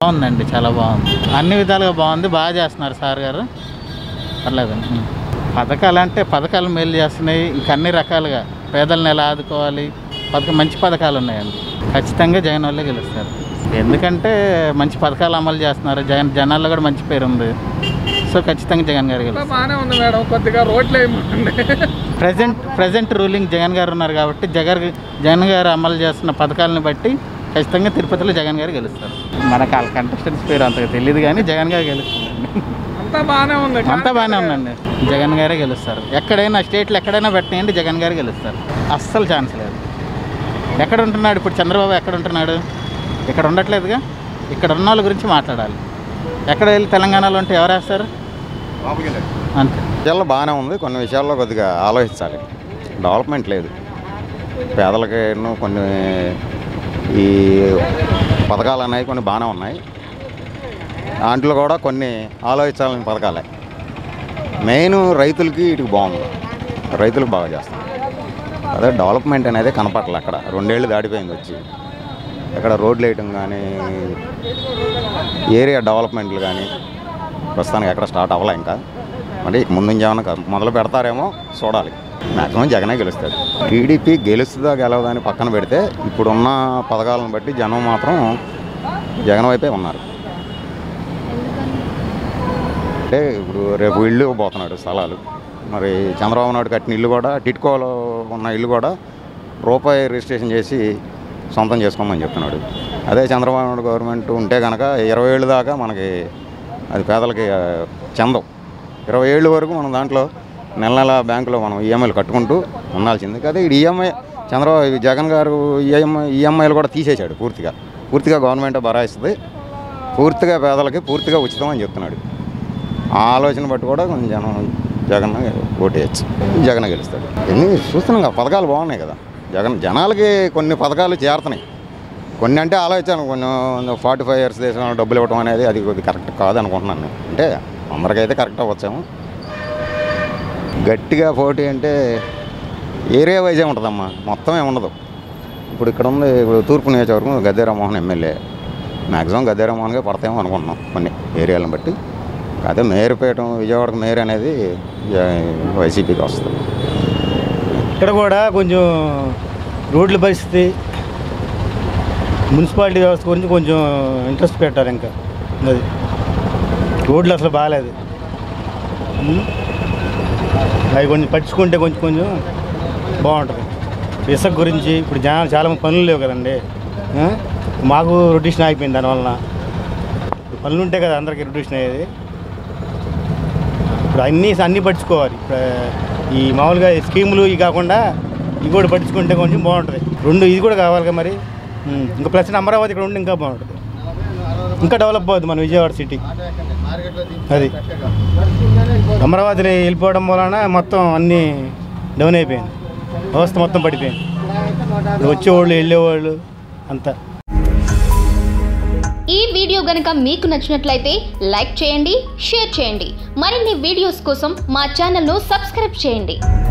బాగుందండి చాలా బాగుంది అన్ని విధాలుగా బాగుంది బాగా చేస్తున్నారు సార్ గారు పర్లేదు ఉం. పథకాలు అంటే పథకాలు మేలు చేస్తున్నాయి ఇంకా అన్ని రకాలుగా పేదలను ఎలా ఆదుకోవాలి పథకం మంచి పథకాలు ఉన్నాయండి ఖచ్చితంగా జగన్ వాళ్ళే గెలుస్తారు ఎందుకంటే మంచి పథకాలు అమలు చేస్తున్నారు జగన్ జనాల్లో కూడా మంచి పేరు ఉంది సో ఖచ్చితంగా జగన్ గారు అంతా గెలుస్తారు బాగానే ఉంది మేడం కొద్దిగా రోడ్లు ఏమండి ప్రజెంట్ ప్రజెంట్ రూలింగ్ జగన్ గారు ఉన్నారు కాబట్టి జగన్ జగన్ గారు అమలు చేస్తున్న పథకాలను బట్టి ఖచ్చితంగా తిరుపతిలో జగన్ గారు గెలుస్తారు మనకు వాళ్ళ కంటెస్టెంట్స్ పేరు అంతగా తెలియదు కానీ జగన్ గారు గెలుస్తారండి అంతా బాగానే ఉంది అంతా బాగానే ఉందండి జగన్ గారే గెలుస్తారు ఎక్కడైనా స్టేట్లో ఎక్కడైనా పెట్టినాయండి జగన్ గారు గెలుస్తారు అస్సలు ఛాన్స్ లేదు ఎక్కడ ఉంటున్నాడు ఇప్పుడు చంద్రబాబు ఎక్కడ ఉంటున్నాడు ఇక్కడ ఉండట్లేదుగా ఇక్కడ ఉన్న వాళ్ళ గురించి మాట్లాడాలి ఎక్కడ వెళ్ళి తెలంగాణలో ఉంటే ఎవరు వేస్తారు అంతే విషయాల్లో బాగానే ఉంది కొన్ని విషయాల్లో కొద్దిగా ఆలోచించాలి డెవలప్మెంట్ లేదు పేదలకి కొన్ని ఈ పథకాలు అనేవి కొన్ని బాగానే ఉన్నాయి దాంట్లో కూడా కొన్ని ఆలోచించాలని పథకాలే మెయిన్ రైతులకి ఇటుకు బాగుంది రైతులకు బాగా చేస్తాం అదే డెవలప్మెంట్ అనేది కనపట్లే అక్కడ రెండేళ్ళు దాటిపోయింది వచ్చి అక్కడ రోడ్లు వేయటం కానీ ఏరియా డెవలప్మెంట్లు కానీ ప్రస్తుతానికి ఎక్కడ స్టార్ట్ అవ్వలే ఇంకా మరి ఇక ముందు ఏమైనా క- మొదలు పెడతారేమో చూడాలి మ్యాక్సిమం జగనే గెలుస్తాడు టీడీపీ గెలుస్తుందా గెలవదా అని పక్కన పెడితే ఇప్పుడున్న పథకాలను బట్టి జనం మాత్రం జగన్ వైపే ఉన్నారు అంటే ఇప్పుడు రేపు ఇల్లు పోతున్నాడు స్థలాలు మరి చంద్రబాబు నాయుడు కట్టిన ఇల్లు కూడా టిట్కోలో ఉన్న ఇల్లు కూడా రూపాయి రిజిస్ట్రేషన్ చేసి సొంతం చేసుకోమని చెప్తున్నాడు అదే చంద్రబాబు నాయుడు గవర్నమెంట్ ఉంటే కనుక ఇరవై ఏళ్ళు దాకా మనకి అది పేదలకి ఆ, చెందవు ఇరవై ఏళ్ళు వరకు మనం దాంట్లో నెల నెల బ్యాంకులో మనం ఈఎంఐలు కట్టుకుంటూ ఉండాల్సింది కదా ఇది ఈఎంఐ చంద్రబాబు ఈ జగన్ గారు ఈఎంఐ ఈఎంఐలు కూడా తీసేశాడు పూర్తిగా పూర్తిగా గవర్నమెంట్ భరాయిస్తుంది పూర్తిగా పేదలకి పూర్తిగా ఉచితం అని చెప్తున్నాడు ఆ ఆలోచన బట్టి కూడా కొంచెం జనం జగన్ ఓటేయచ్చు జగన్ గెలుస్తాడు ఎన్ని చూస్తున్నాం కదా పథకాలు బాగున్నాయి కదా జగన్ జనాలకి కొన్ని పథకాలు చేరుతున్నాయి కొన్ని అంటే ఆలోచించాను కొన్ని ఫార్టీ ఫైవ్ ఇయర్స్ దేశం డబ్బులు ఇవ్వడం అనేది అది కొద్ది కరెక్ట్ కాదు అనుకుంటున్నాను నేను. అంటే అందరికైతే కరెక్ట్ అవ్వచ్చేమో గట్టిగా పోటీ అంటే ఏరియా వైజే ఉంటుందమ్మా మొత్తం ఏమి ఉండదు ఇప్పుడు ఇక్కడ ఉంది ఇప్పుడు తూర్పు నియోజకవర్గం గద్దె రామ్మోహన్ ఎమ్మెల్యే మ్యాక్సిమం గద్దె రామ్మోహన్గా పడతాయేమో అనుకుంటున్నాం కొన్ని ఏరియాలను బట్టి అదే మేయర్పేట విజయవాడకు మేయర్ అనేది జ- వైసీపీకి వస్తుంది ఇక్కడ కూడా కొంచెం రోడ్ల పరిస్థితి మున్సిపాలిటీ వ్యవస్థ గురించి కొంచెం ఇంట్రెస్ట్ పెట్టారు ఇంకా అది రోడ్లు అసలు బాగాలేదు ఉమ్. అవి కొంచెం పట్టించుకుంటే కొంచెం కొంచెం బాగుంటుంది ఇసుక గురించి ఇప్పుడు జనాలు చాలా మంది పనులు లేవు కదండి ఆ? మాకు రొటేషన్ అయిపోయింది దానివలన పనులు ఉంటే కదా అందరికీ రొటేషన్ అయ్యేది ఇప్పుడు అన్నీ అన్నీ పట్టించుకోవాలి ఇప్పుడు ఈ మామూలుగా ఈ స్కీములు ఇవి కాకుండా ఇవి కూడా పట్టించుకుంటే కొంచెం బాగుంటుంది రెండు ఇది కూడా కావాలి కదా మరి ఉమ్, ఇంకా ప్లస్ అమరావతి ఇక్కడ ఉంటే ఇంకా బాగుంటుంది ఇంకా డెవలప్ అవుతుంది మన విజయవాడ సిటీ అది అమరావతిని వెళ్ళిపోవడం వలన మొత్తం అన్నీ డౌన్ అయిపోయింది వ్యవస్థ మొత్తం పడిపోయింది ఇప్పుడు వచ్చేవాళ్ళు వెళ్ళేవాళ్ళు అంతా ఈ వీడియో గనుక మీకు నచ్చినట్లయితే లైక్ చేయండి షేర్ చేయండి మరిన్ని వీడియోస్ కోసం మా ఛానల్ను సబ్స్క్రైబ్ చేయండి